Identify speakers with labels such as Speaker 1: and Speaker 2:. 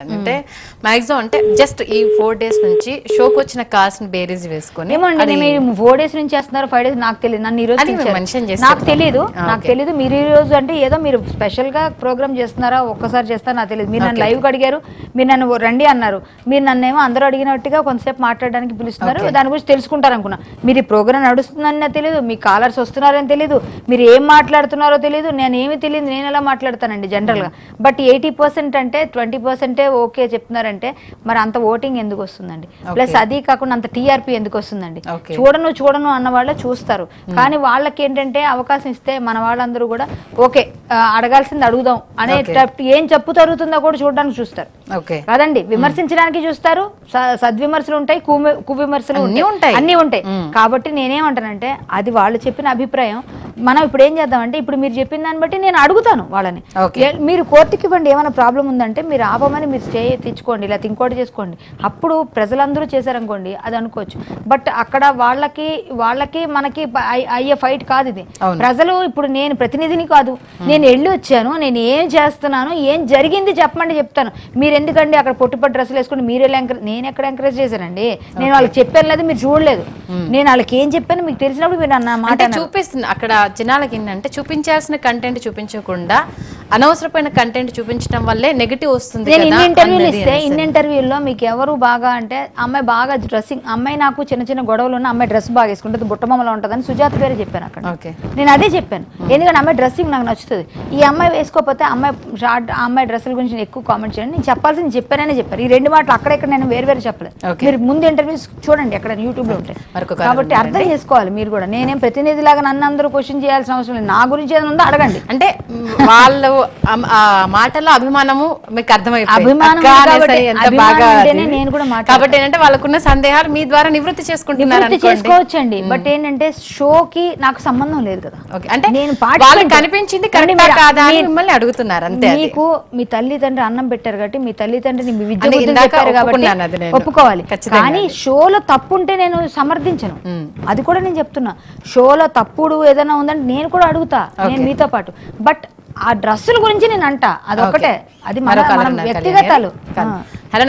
Speaker 1: అంటే మాక్సిమం అంటే జస్ట్ ఈ ఫోర్ డేస్ నుంచి షోకి వచ్చిన కాస్ట్ ని బేరీజ్ వేసుకొని
Speaker 2: ఏమండి
Speaker 1: అది-
Speaker 2: మీరు ఫోర్ డేస్ నుంచి చేస్తున్నారు ఫైవ్ డేస్ నాకు తెలియదు నన్ను ఈ రోజు
Speaker 1: అది మేము
Speaker 2: పిలిచారు.
Speaker 1: mention చేసి
Speaker 2: నాకు
Speaker 1: చెప్తాం.
Speaker 2: తెలియదు
Speaker 1: ఆ,
Speaker 2: నాకు
Speaker 1: okay.
Speaker 2: తెలియదు మీరు ఈ రోజు అంటే ఏదో మీరు స్పెషల్ గా ప్రోగ్రామ్ చేస్తున్నారా ఒక్కసారి చేస్తారా నాకు తెలియదు మీరు నన్ను
Speaker 1: Okay.
Speaker 2: లైవ్ గా అడిగారు మీరు నన్ను ఓ రండి అన్నారు మీరు నన్ను ఏమో అందరూ అడిగినట్టుగా కొంతసేపు మాట్లాడడానికి పిలుస్తున్నారు
Speaker 1: Okay.
Speaker 2: దాని గురించి తెలుసుకుంటారు అనుకున్నా మీరు ఈ ప్రోగ్రామ్ నడుస్తుందని నాకు తెలియదు మీ కాలర్స్ వస్తున్నారని తెలియదు మీరు ఏం మాట్లాడుతున్నారో తెలియదు నేను ఏమీ తెలియదు నేను ఎలా మాట్లాడతానండి జనరల్ గా బట్ ఎయిటీ పర్సెంట్ అంటే ట్వంటీ పర్సెంటే ఓకే చెప్తున్నారంటే మరి అంత ఓటింగ్ ఎందుకు వస్తుందండి ప్లస్ అది కాకుండా అంత టీఆర్పీ ఎందుకు వస్తుందండి
Speaker 1: Okay.
Speaker 2: చూడను చూడను అన్న వాళ్ళే చూస్తారు కానీ వాళ్ళకి ఏంటంటే అవకాశం ఇస్తే మన వాళ్ళందరూ కూడా ఓకే ఆ, అడగాల్సింది అడుగుదాం అనే
Speaker 1: Okay.
Speaker 2: టప్- ఏం చెప్పు జరుగుతుందో కూడా చూడడానికి చూస్తారు
Speaker 1: ఓకే
Speaker 2: కాదండి విమర్శించడానికి చూస్తారు స- సద్విమర్శలు ఉంటాయి కువి- కువిమర్శలు
Speaker 1: అన్నీ ఉంటాయి.
Speaker 2: అన్ని ఉంటాయి
Speaker 1: మ్మ్.
Speaker 2: కాబట్టి నేనేమంటానంటే అది వాళ్ళు చెప్పిన అభిప్రాయం మనం ఇప్పుడు ఏం చేద్దామంటే ఇప్పుడు మీరు చెప్పిన దాన్ని బట్టి నేను అడుగుతాను వాళ్ళని
Speaker 1: Okay.
Speaker 2: ఏ- మీరు కోర్టుకి ఇవ్వండి ఏమైనా ప్రాబ్లం ఉందంటే మీరు ఆపమని మీరు స్టే తెచ్చుకోండి లేకపోతే ఇంకోటి చేసుకోండి అప్పుడు ప్రజలందరూ చేశారనుకోండి అది అనుకోవచ్చు బట్ అక్కడ వాళ్ళకి వాళ్ళకి మనకి ప- అయ్- అయ్యే ఫైట్ కాదు ఇది
Speaker 1: అవును.
Speaker 2: ప్రజలు ఇప్పుడు నేను ప్రతినిధిని కాదు నేను వెళ్ళి వచ్చాను నేను ఏం చేస్తున్నాను ఏం జరిగింది చెప్పమంటే చెప్తాను మీరు ఎందుకండి అక్కడ పొట్టిపట్టు డ్రెస్సులు వేసుకుని మీరు వెళ్ళి ఎంకరేజ్ నేను ఎక్కడ ఎంకరేజ్ చేశానండి నేను వాళ్ళకి చెప్పాను లేదు మీరు చూడలేదు నేను వాళ్ళకి ఏం చెప్పాను మీకు తెలిసినప్పుడు మీరు అన్న మాట
Speaker 1: అంటే
Speaker 2: అన్నారు.
Speaker 1: చూపిస్తుంది అక్కడ జనాలకి ఏంటంటే చూపించాల్సిన కంటెంట్ చూపించకుండా అనవసరమైన కంటెంట్ చూపించడం వల్లే నెగిటివ్ వస్తుంది
Speaker 2: నేను
Speaker 1: కదా
Speaker 2: ఇన్ని ఇంటర్వ్యూలు
Speaker 1: అన్నది
Speaker 2: ఇస్తే
Speaker 1: అనేసి.
Speaker 2: ఇన్ని ఇంటర్వ్యూల్లో మీకు ఎవరు బాగా అంటే అమ్మాయి బాగా డ్రెస్సింగ్ అమ్మాయి నాకు చిన్న చిన్న గొడవలు ఉన్న అమ్మాయి డ్రెస్ బాగా వేసుకుంటుంది బుట్టమమ్మలో ఉంటుందని సుజాత పేరే చెప్పాను అక్కడ
Speaker 1: ఓకే
Speaker 2: నేను అదే చెప్పాను ఎందుకంటే అమ్మాయి డ్రెస్సింగ్ నాకు నచ్చుతుంది ఈ అమ్మాయి వేసుకోకపోతే అమ్మాయి షార్ట్ ఆ అమ్మాయి డ్రెస్సుల గురించి నేను ఎక్కువ కామెంట్ చేయండి నేను చెప్పాల్సింది చెప్పాననే చెప్పారు ఈ రెండు మాటలు అక్కడెక్కడ నేను వేరు వేరు చెప్పలేదు
Speaker 1: Okay.
Speaker 2: మీరు ముందు ఇంటర్వ్యూస్ చూడండి ఎక్కడ యూట్యూబ్ లో ఉంటాయి
Speaker 1: మరొక
Speaker 2: కాబట్టి
Speaker 1: కారణం
Speaker 2: అర్థం చేసుకోవాలి మీరు కూడా నేనేం ప్రతినిధిలాగా నన్ను అందరూ క్వశ్చన్ చేయాల్సిన అవసరం లేదు నా గురించి ఏదైనా ఉందో అడగండి
Speaker 1: అంటే మ్, వాళ్ళు అమ్- ఆ మాటల్లో అభిమానము మీకు అర్థమైపోయింది
Speaker 2: అభిమానం
Speaker 1: అక్క
Speaker 2: ఉంది
Speaker 1: అనేసరి
Speaker 2: కాబట్టి-
Speaker 1: ఎంత
Speaker 2: అభిమానం
Speaker 1: బాగా
Speaker 2: ఉంటేనే
Speaker 1: అది.
Speaker 2: నేను కూడా మాట్లాడతాను.
Speaker 1: కాబట్టి ఏంటంటే వాళ్ళకున్న సందేహాలు మీ ద్వారా నివృత్తి చేసుకుంటున్నారు
Speaker 2: నివృత్తి
Speaker 1: అనుకోండి
Speaker 2: చేసుకోవచ్చండి బట్ ఏంటంటే షోకి నాకు సంబంధం లేదు కదా
Speaker 1: ఓకే అంటే
Speaker 2: నేను
Speaker 1: వాళ్ళకి
Speaker 2: participant.
Speaker 1: కనిపించింది
Speaker 2: కానీ
Speaker 1: కరెక్టా
Speaker 2: మీరు-
Speaker 1: కాదా అని
Speaker 2: మీరు-
Speaker 1: మిమ్మల్ని అడుగుతున్నారు అంతే అది.
Speaker 2: మీకు మీ తల్లిదండ్రి అన్నం పెట్టారు కాబట్టి మీ తల్లిదండ్రిని మీ విద్య
Speaker 1: అంటే
Speaker 2: బుద్ధులు
Speaker 1: ఇందాక
Speaker 2: చెప్పారు కాబట్టి
Speaker 1: ఒప్పుకున్నాను అది నేను.
Speaker 2: ఒప్పుకోవాలి
Speaker 1: ఖచ్చితంగా
Speaker 2: కానీ
Speaker 1: అది.
Speaker 2: షోలో తప్పు ఉంటే నేను సమర్థించను
Speaker 1: మ్మ్.
Speaker 2: అది కూడా నేను చెప్తున్నా షోలో తప్పుడు ఏదైనా ఉందంటే నేను కూడా అడుగుతా నేను
Speaker 1: Okay.
Speaker 2: మీతో పాటు బట్ ఆ డ్రెస్సుల గురించి నేను అంట అదొకటే అది మన
Speaker 1: మరో
Speaker 2: మన
Speaker 1: కాలం నాకు
Speaker 2: వ్యక్తిగతాలు
Speaker 1: కలిగారు.
Speaker 2: ఆ.